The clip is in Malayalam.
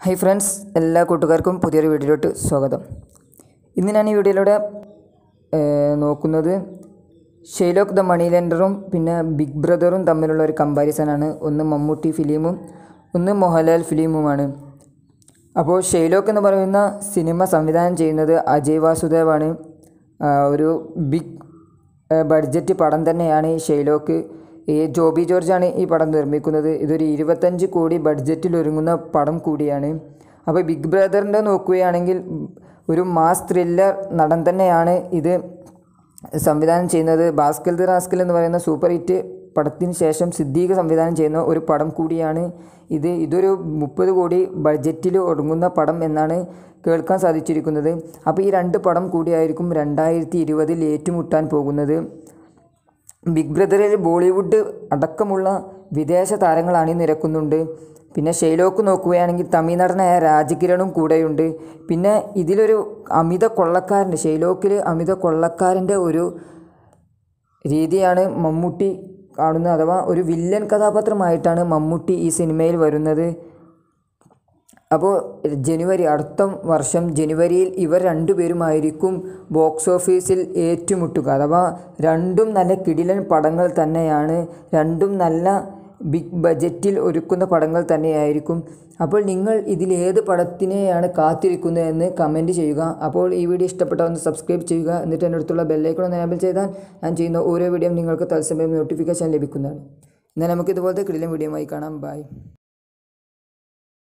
ഹൈ ഫ്രണ്ട്സ് എല്ലാ കൂട്ടുകാർക്കും പുതിയൊരു വീഡിയോയിലോട്ട് സ്വാഗതം ഇന്ന് ഞാൻ ഈ വീഡിയോയിലൂടെ ഏർ, നോക്കുന്നത് ഷെയ്ലോക്ക് ദ മണി ലെൻഡറും പിന്നെ ബിഗ് ബ്രദറും തമ്മിലുള്ള ഒരു കമ്പാരിസനാണ് ഒന്ന് മമ്മൂട്ടി ഫിലിമും ഒന്ന് മോഹൻലാൽ ഫിലിമുമാണ് അപ്പോൾ ഷെയ്ലോക്ക് എന്ന് പറയുന്ന സിനിമ സംവിധാനം ചെയ്യുന്നത് അജയ് വാസുദേവാണ് ആ, ഒരു ബിഗ് ബഡ്ജറ്റ് പടം തന്നെയാണ് ഈ ഷെയ്ലോക്ക് ഈ ജോബി ജോർജാണ് ഈ പടം നിർമ്മിക്കുന്നത് ഇതൊരു ഇരുപത്തഞ്ച് കോടി ബഡ്ജറ്റിൽ ഒരുങ്ങുന്ന പടം കൂടിയാണ് അപ്പോൾ ബിഗ് ബ്രദറിൻ്റെ നോക്കുകയാണെങ്കിൽ ഒരു മാസ് ത്രില്ലർ നടൻ തന്നെയാണ് ഇത് സംവിധാനം ചെയ്യുന്നത് ബാസ്കൽ ദി റാസ്കൽ എന്ന് പറയുന്ന സൂപ്പർ ഹിറ്റ് പടത്തിന് ശേഷം സിദ്ദീഖ് സംവിധാനം ചെയ്യുന്ന ഒരു പടം കൂടിയാണ് ഇത് ഇതൊരു മുപ്പത് കോടി ബഡ്ജറ്റിൽ ഒടുങ്ങുന്ന പടം എന്നാണ് കേൾക്കാൻ സാധിച്ചിരിക്കുന്നത് അപ്പോൾ ഈ രണ്ട് പടം കൂടിയായിരിക്കും രണ്ടായിരത്തി ഇരുപതിൽ ഏറ്റുമുട്ടാൻ പോകുന്നത് ബിഗ് ബ്രദറിൽ ബോളിവുഡ് അടക്കമുള്ള വിദേശ താരങ്ങൾ അണിനിരക്കുന്നുണ്ട് പിന്നെ ഷെയ്ലോക്ക് നോക്കുകയാണെങ്കിൽ തമിഴ്നാടനായ രാജകിരണും കൂടെയുണ്ട് പിന്നെ ഇതിലൊരു അമിത കൊള്ളക്കാരൻ്റെ ഷെയ്ലോക്കിൽ അമിത കൊള്ളക്കാരൻ്റെ ഒരു രീതിയാണ് മമ്മൂട്ടി കാണുന്നത് അഥവാ ഒരു വില്ലൻ കഥാപാത്രമായിട്ടാണ് മമ്മൂട്ടി ഈ സിനിമയിൽ വരുന്നത് അപ്പോൾ ജനുവരി അടുത്ത വർഷം ജനുവരിയിൽ ഇവർ രണ്ടുപേരുമായിരിക്കും ബോക്സ് ഓഫീസിൽ ഏറ്റുമുട്ടുക അഥവാ രണ്ടും നല്ല കിടിലൻ പടങ്ങൾ തന്നെയാണ് രണ്ടും നല്ല ബിഗ് ബജറ്റിൽ ഒരുക്കുന്ന പടങ്ങൾ തന്നെയായിരിക്കും അപ്പോൾ നിങ്ങൾ ഇതിൽ ഏത് പടത്തിനെയാണ് കാത്തിരിക്കുന്നത് എന്ന് കമൻറ്റ് ചെയ്യുക അപ്പോൾ ഈ വീഡിയോ ഇഷ്ടപ്പെട്ടാൽ ഒന്ന് സബ്സ്ക്രൈബ് ചെയ്യുക എന്നിട്ട് എൻ്റെ അടുത്തുള്ള ബെല്ലൈക്കൺ ഒന്ന് എനേബിൾ ചെയ്താൽ ഞാൻ ചെയ്യുന്ന ഓരോ വീഡിയോയും നിങ്ങൾക്ക് തത്സമയം നോട്ടിഫിക്കേഷൻ ലഭിക്കുന്നതാണ് എന്നാൽ നമുക്ക് ഇതുപോലത്തെ കിടിലൻ വീഡിയോയുമായി കാണാം ബൈ